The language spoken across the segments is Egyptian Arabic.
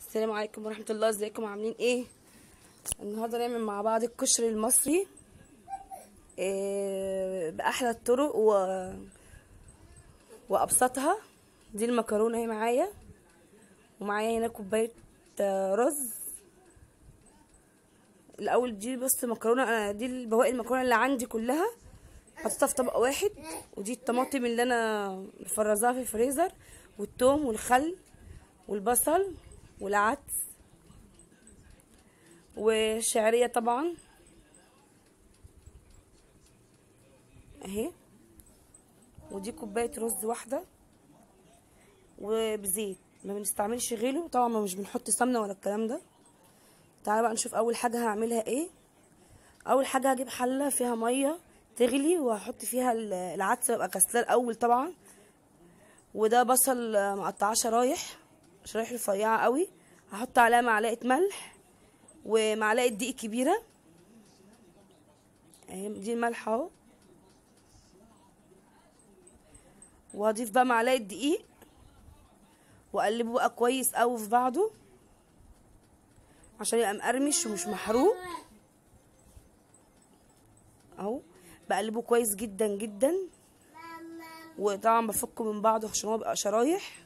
السلام عليكم ورحمة الله ازيكم عاملين ايه النهاردة نعمل مع بعض الكشري المصري إيه بأحلى الطرق و... وأبسطها دي المكرونة اهي معايا ومعايا هنا كوباية آه، رز الأول دي بص مكرونة أنا دي بواقي المكرونة اللي عندي كلها حطيتها في طبق واحد ودي الطماطم اللي أنا مفرزاها في الفريزر والثوم والخل والبصل والعدس والشعرية طبعا اهي ودي كوباية رز واحدة وبزيت ما بنستعملش غيره طبعا ما مش بنحط سمنة ولا الكلام ده تعالى بقى نشوف اول حاجة هعملها ايه اول حاجة هجيب حلة فيها مية تغلي وهحط فيها ال- العدس ببقى غسلاه الاول طبعا وده بصل آه، مقطعاه شرايح شرايح رفيعة قوي هحط عليها معلقة ملح ومعلقة دقيق كبيرة اهي دي الملح اهو وهضيف بقى معلقة دقيق واقلبه بقى كويس قوي في بعضه عشان يبقى مقرمش ومش محروق اهو بقلبه كويس جدا جدا وطبعا بفكه من بعضه عشان هو بيبقى شرايح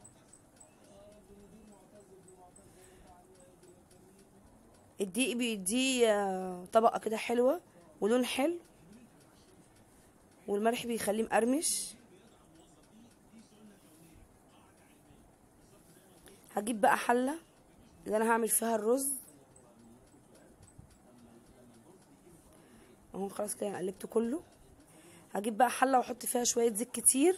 الدقيق بيديه آه، طبقة كده حلوة ولون حلو والملح بيخليه مقرمش هجيب بقى حلة اللي انا هعمل فيها الرز اهو خلاص كده أنا قلبته كله هجيب بقى حلة واحط فيها شوية زيت كتير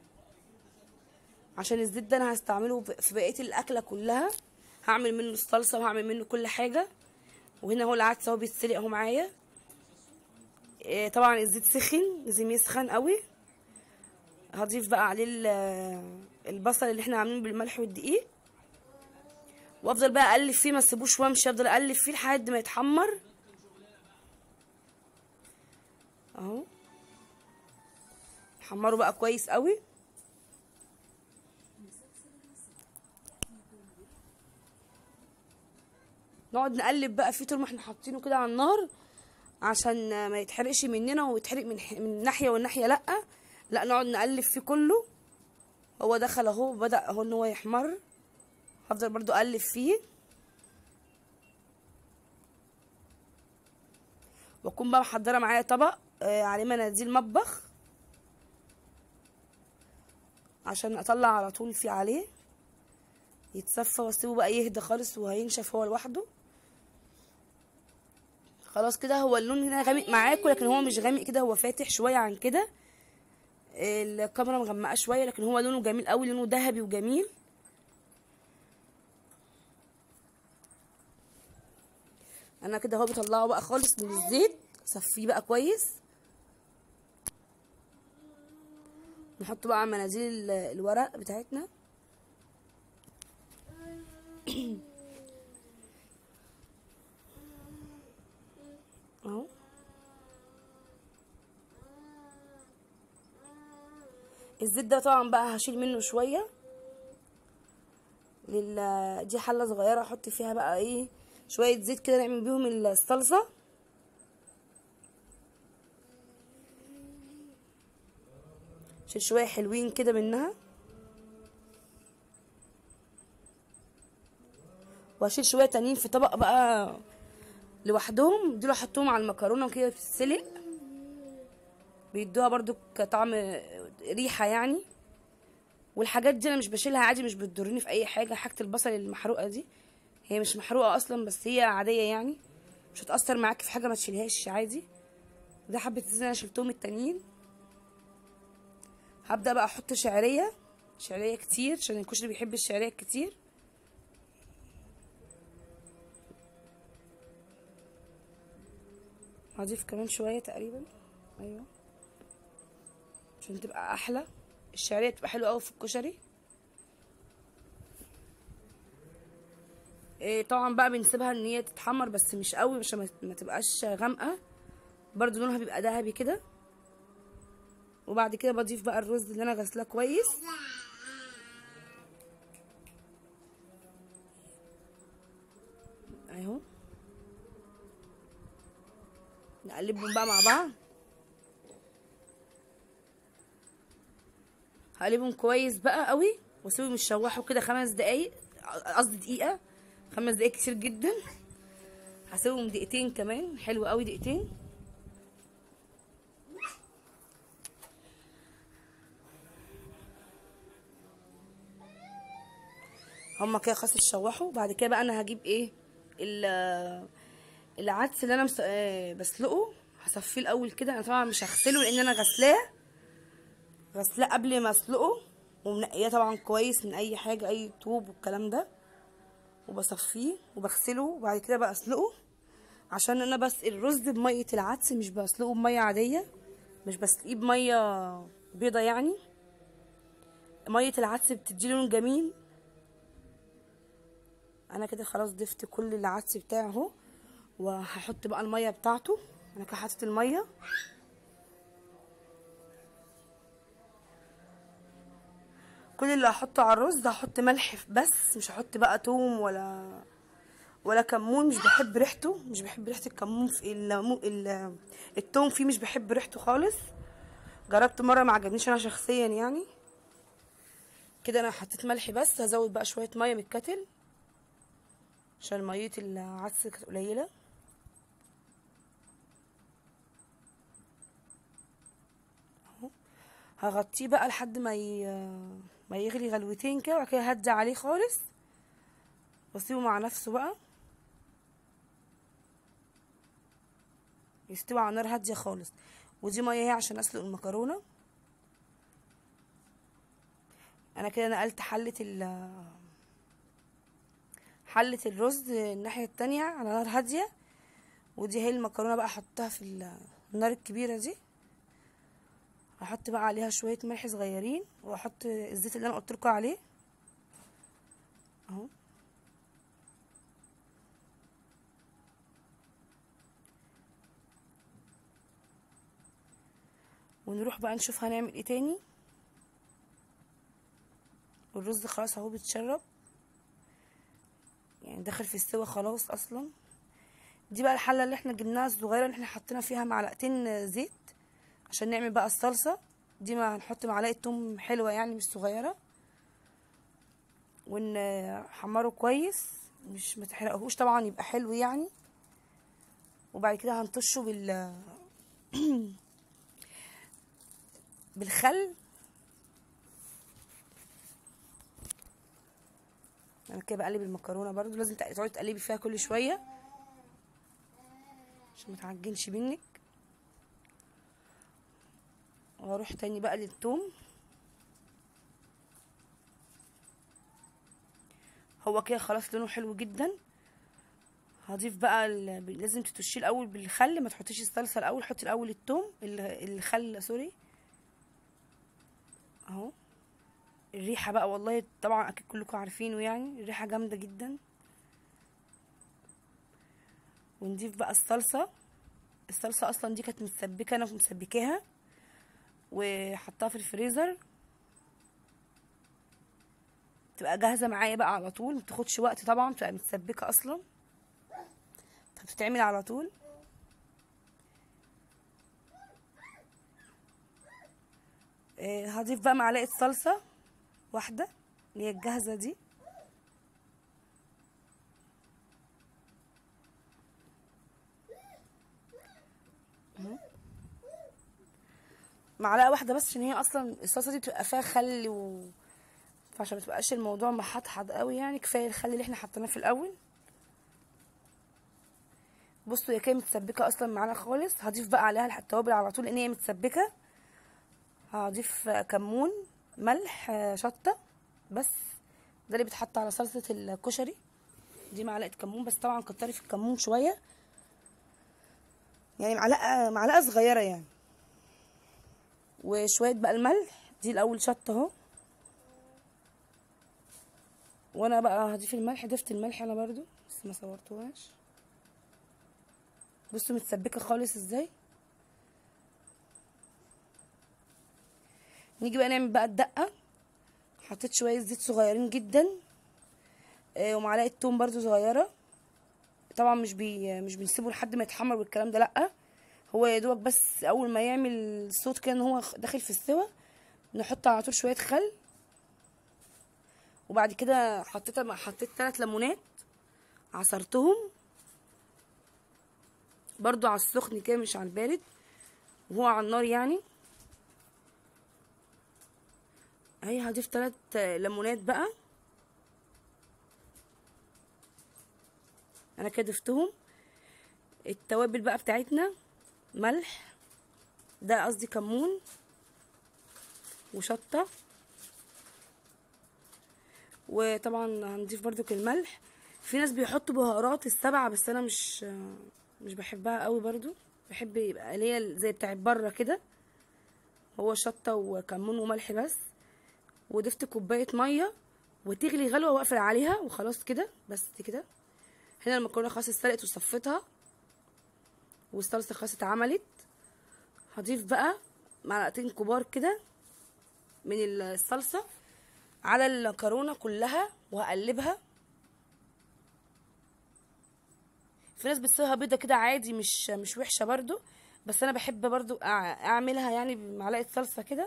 عشان الزيت ده انا هستعمله ب- في بقية الاكلة كلها هعمل منه الصلصة وهعمل منه كل حاجة وهنا هو العدس اهو بيتسلق اهو معايا إيه طبعا الزيت سخن لازم يسخن قوي هضيف بقى عليه ال- البصل اللي احنا عاملينه بالملح والدقيق وافضل بقى اقلب فيه ما اسيبوش وامشي افضل اقلب فيه لحد ما يتحمر اهو حمره بقى كويس قوي نقعد نقلب بقى فيه طول ما احنا حاطينه كده على النار عشان ما يتحرقش مننا ويتحرق من من ناحيه والناحيه لا لا نقعد نقلب فيه كله هو دخل اهو بدأ اهو ان هو يحمر هفضل برضو اقلب فيه واكون بقى محضره معايا طبق آه عليه مناديل مطبخ عشان اطلع على طول فيه عليه يتصفى واسيبه بقى يهدى خالص وهينشف هو لوحده خلاص كده هو اللون هنا غامق معاكم لكن هو مش غامق كده هو فاتح شويه عن كده الكاميرا مغمقه شويه لكن هو لونه جميل قوي لونه ذهبي وجميل انا كده اهو بطلعه بقى خالص من الزيت صفيه بقى كويس نحط بقى على مناديل ال- الورق بتاعتنا اهو الزيت ده طبعا بقى هشيل منه شويه لل دي حله صغيره احط فيها بقى ايه شويه زيت كده نعمل بيهم الصلصه شيل شويه حلوين كده منها واشيل شويه تانيين في طبق بقى لوحدهم دول احطهم على المكرونه وكده بتتسلق بيدوها برضو كطعم ريحه يعني والحاجات دي انا مش بشيلها عادي مش بتضرني في اي حاجه حاجه البصل المحروقه دي هي مش محروقه اصلا بس هي عاديه يعني مش هتاثر معاكي في حاجه ما تشيلهاش عادي ده حبه زيت انا شلتهم التانيين هبدا بقى احط شعريه شعريه كتير عشان الكشري بيحب الشعريه كتير هضيف كمان شويه تقريبا ايوه عشان تبقى احلى الشعريه بتبقى حلوه قوي في الكشري إيه طبعا بقى بنسيبها ان هي تتحمر بس مش قوي عشان ما- ما تبقاش غامقه برضو لونها بيبقى ذهبي كده وبعد كده بضيف بقى الرز اللي انا غسلاه كويس نقلبهم بقى مع بعض هقلبهم كويس بقى قوي واسيبهم يتشوحوا كده خمس دقايق قصدي دقيقه خمس دقايق كتير جدا هسيبهم دقيقتين كمان حلو قوي دقيقتين هما كده خلاص اتشوحوا بعد كده بقى انا هجيب ايه ال- العدس اللي انا مس... آه، بسلقه هصفيه الاول كده انا طبعا مش هغسله لان انا غسلاه غسلاه قبل ما اسلقه ومنقياه طبعا كويس من اي حاجه اي طوب والكلام ده وبصفيه وبغسله وبعد كده بقى اسلقه عشان انا بس الرز بميه العدس مش بسلقه بميه عاديه مش بسلقيه بميه بيضه يعني ميه العدس بتدي لون جميل انا كده خلاص ضفت كل العدس بتاعي اهو وهحط بقى الميه بتاعته انا كده حطيت الميه كل اللي هحطه على الرز ده هحط ملح بس مش هحط بقى توم ولا ولا كمون مش بحب ريحته مش بحب ريحه الكمون في الليمو ال- التوم فيه مش بحب ريحته خالص جربت مره ما عجبنيش انا شخصيا يعني كده انا حطيت ملح بس هزود بقى شويه ميه من الكتل عشان ميه العدس كانت قليله أهو. هغطيه بقى لحد ما ي... ما يغلي غلوتين كده وبعد كده هدي عليه خالص واسيبه مع نفسه بقى يستوي على نار هاديه خالص ودي ميه اهي عشان اسلق المكرونه انا كده نقلت حله ال حله الرز الناحيه التانية على نار هاديه ودي هي المكرونه بقى احطها في ال- النار الكبيره دي احط بقى عليها شويه ملح صغيرين واحط الزيت اللي انا قلت لكم عليه اهو ونروح بقى نشوف هنعمل ايه تاني والرز خلاص اهو بيتشرب يعني داخل في السوا خلاص اصلا دي بقى الحله اللي احنا جبناها الصغيره اللي احنا حطينا فيها معلقتين زيت عشان نعمل بقى الصلصه دي ما هنحط معلقه توم حلوه يعني مش صغيره ونحمره كويس مش متحرقهوش طبعا يبقى حلو يعني وبعد كده هنطشه بال بالخل انا كده بقلب المكرونه برضو لازم تقعدي تقلبي فيها كل شويه عشان ما تعجنش منك واروح تاني بقى للثوم هو كده خلاص لونه حلو جدا هضيف بقى ال... لازم تتشيه الاول بالخل ما تحطيش الصلصه الاول حطي الاول الثوم ال- الخل سوري اهو الريحه بقى والله طبعا اكيد كلكم عارفينه يعني الريحه جامده جدا ونضيف بقى الصلصه الصلصه اصلا دي كانت متسبكه انا مسبكاها وحطها في الفريزر تبقى جاهزه معايا بقى على طول متاخدش وقت طبعا تبقى متسبكه اصلا فبتتعمل على طول آه، هضيف بقى معلقه صلصه واحده اللي هي الجاهزه دي مم. معلقه واحده بس عشان هي اصلا الصلصه دي بتبقى فيها خل و فعشان ما تبقاش الموضوع محطحط قوي يعني كفايه الخل اللي احنا حطيناه في الاول بصوا هي كده متسبكه اصلا معانا خالص هضيف بقى عليها التوابل على طول لان هي متسبكه هضيف كمون ملح شطه بس ده اللي بيتحط على صلصه الكشري دي معلقه كمون بس طبعا كتري في الكمون شويه يعني معلقه معلقه صغيره يعني وشويه بقى الملح دي الاول شطه اهو وانا بقى هضيف الملح ضفت الملح انا برضو بس ما صورتوهاش بصوا متسبكه خالص ازاي نيجي بقى نعمل بقى الدقه حطيت شويه زيت صغيرين جدا آه، ومعلقه توم برضو صغيره طبعا مش بي مش بنسيبه لحد ما يتحمر والكلام ده لا هو يا دوبك بس اول ما يعمل صوت كده ان هو داخل في السوا نحط على طول شويه خل وبعد كده حطيت حطيت ثلاث ليمونات عصرتهم برضو على السخن كده مش على البارد وهو على النار يعني اهي هضيف ثلاث ليمونات بقى انا كده ضفتهم التوابل بقى بتاعتنا ملح ده قصدي كمون وشطه وطبعا هنضيف برضو الملح في ناس بيحطوا بهارات السبعه بس انا مش مش بحبها قوي برضو بحب يبقى اللي هي زي بتاعت بره كده هو شطه وكمون وملح بس وضفت كوبايه ميه وتغلي غلوه واقفل عليها وخلاص كده بس كده هنا المكرونه خلاص اتسلقت وصفيتها والصلصه خلاص اتعملت هضيف بقى معلقتين كبار كده من الصلصه على المكرونه كلها وهقلبها في ناس بتسيبها بيضه كده عادي مش مش وحشه برضو بس انا بحب برضو اعملها يعني بمعلقه صلصه كده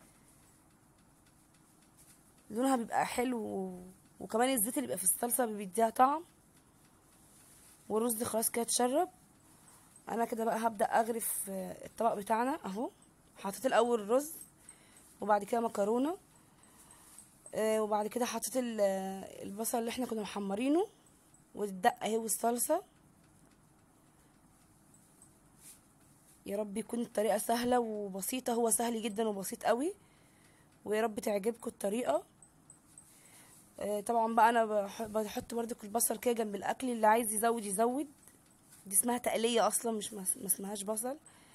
لونها بيبقى حلو وكمان الزيت اللي بيبقى في الصلصه بيديها طعم والرز خلاص كده اتشرب انا كده بقى هبدا اغرف الطبق بتاعنا اهو حطيت الاول رز وبعد كده مكرونه وبعد كده حطيت البصل اللي احنا كنا محمرينه والدقه اهي والصلصه يا رب يكون الطريقه سهله وبسيطه هو سهل جدا وبسيط قوي ويا رب تعجبكم الطريقه طبعا بقى انا بحط برضو البصل كده جنب الاكل اللي عايز يزود يزود دي اسمها تقليه اصلا مش ما اسمهاش بصل